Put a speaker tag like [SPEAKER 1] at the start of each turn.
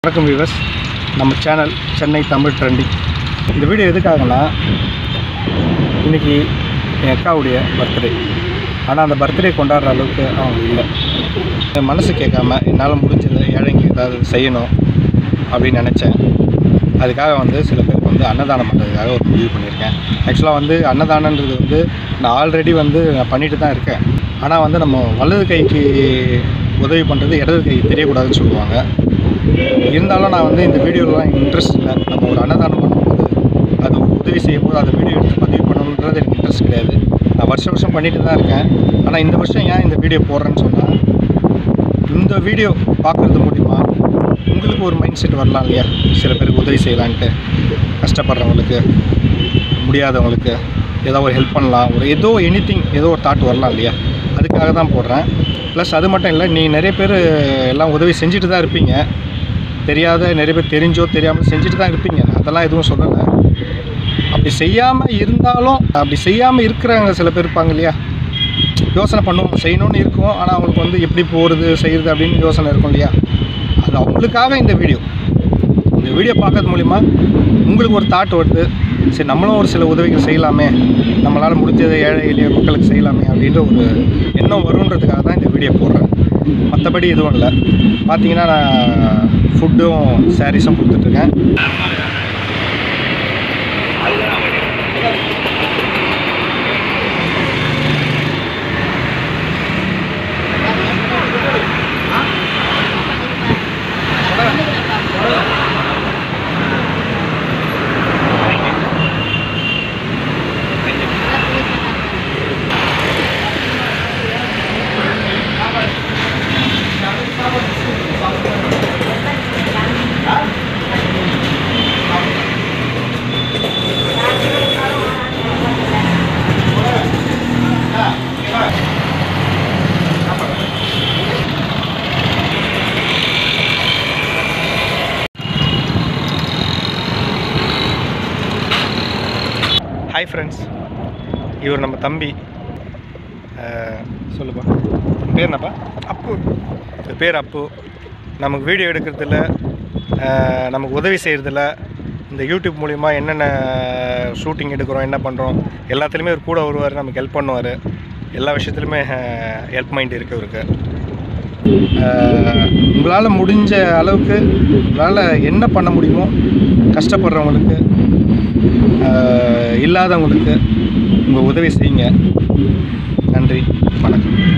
[SPEAKER 1] வணக்கம் வியூவர்ஸ் நம்ம channel Chennai Tamil trending இந்த வீடியோ எதுக்காகனா இன்றைக்கி என் அக்காவுடைய பர்த்டே ஆனால் அந்த பர்த்டே கொண்டாடுற அளவுக்கு அவங்க இல்லை என் மனசு கேட்காம என்னால் முடிஞ்சதை ஏழைங்க ஏதாவது செய்யணும் அப்படின்னு நினச்சேன் அதுக்காக வந்து சில பேருக்கு வந்து அன்னதானம் பண்ணுறதுக்காக ஒரு முடிவு பண்ணியிருக்கேன் ஆக்சுவலாக வந்து அன்னதானன்றது வந்து நான் ஆல்ரெடி வந்து நான் பண்ணிட்டு தான் இருக்கேன் ஆனால் வந்து நம்ம வலது கைக்கு உதவி பண்ணுறது இடது கை தெரியக்கூடாதுன்னு சொல்லுவாங்க இருந்தாலும் நான் வந்து இந்த வீடியோலாம் இன்ட்ரெஸ்ட் இல்லை நம்ம ஒரு அன்னதானம் பண்ணும்போது அது ஒரு உதவி செய்யும்போது அதை வீடியோ எடுத்து பதிவு பண்ணணுன்றது எனக்கு இன்ட்ரெஸ்ட் கிடையாது நான் வருஷம் வருஷம் பண்ணிட்டு தான் இருக்கேன் ஆனால் இந்த வருஷம் ஏன் இந்த வீடியோ போடுறேன்னு சொன்னால் இந்த வீடியோ பார்க்குறது மூலிமா உங்களுக்கு ஒரு மைண்ட் செட் வரலாம் இல்லையா சில பேருக்கு உதவி செய்யலான்ட்டு கஷ்டப்படுறவங்களுக்கு முடியாதவங்களுக்கு ஏதோ ஒரு ஹெல்ப் பண்ணலாம் ஒரு ஏதோ எனிதிங் ஏதோ ஒரு தாட் வரலாம் இல்லையா அதுக்காக தான் போடுறேன் ப்ளஸ் அது மட்டும் இல்லை நீ நிறைய பேர் எல்லாம் உதவி செஞ்சுட்டு தான் இருப்பீங்க தெரியாத நிறைய பேர் தெரிஞ்சோ தெரியாமல் செஞ்சுட்டு தான் இருப்பீங்க நான் அதெல்லாம் எதுவும் சொல்லலை அப்படி செய்யாமல் இருந்தாலும் அப்படி செய்யாமல் இருக்கிறவங்க சில பேர் இருப்பாங்க இல்லையா யோசனை பண்ணுவோம் செய்யணும்னு இருக்கும் ஆனால் அவங்களுக்கு வந்து எப்படி போகிறது செய்கிறது அப்படின்னு யோசனை இருக்கும் இல்லையா அது அவங்களுக்காக இந்த வீடியோ இந்த வீடியோ பார்க்கறது மூலிமா உங்களுக்கு ஒரு தாட் வருது சரி நம்மளும் ஒரு சில உதவிகள் செய்யலாமே நம்மளால் முடிஞ்சதை ஏழை எளிய மக்களுக்கு செய்யலாமே அப்படின்ற ஒரு எண்ணம் வருன்றதுக்காக தான் இந்த வீடியோ போடுறேன் மற்றபடி எதுவும் இல்லை பார்த்தீங்கன்னா நான் ஃபுட்டும் சாரீஸும் கொடுத்துட்ருக்கேன் ஹாய் ஃப்ரெண்ட்ஸ் இவர் நம்ம தம்பி அஹ், சொல்லுப்பா உன் பேர் என்னப்பா அப்பு இது பேர் அப்பு நமக்கு வீடியோ எடுக்கிறதுல அஹ், நமக்கு உதவி செய்கிறதுல இந்த யூடியூப் மூலிமா என்னென்ன ஷூட்டிங் எடுக்கிறோம் என்ன பண்ணுறோம் எல்லாத்துலேயுமே அவர் கூட வருவார் நமக்கு ஹெல்ப் பண்ணுவார் எல்லா விஷயத்துலையுமே ஹெல்ப் மைண்ட் இருக்கு இவருக்கு உங்களால் முடிஞ்ச அளவுக்கு உங்களால் என்ன பண்ண முடியுமோ கஷ்டப்படுறவங்களுக்கு ஆஹ் இல்லாதவங்களுக்கு உங்கள் உதவி செய்யுங்க நன்றி வணக்கம்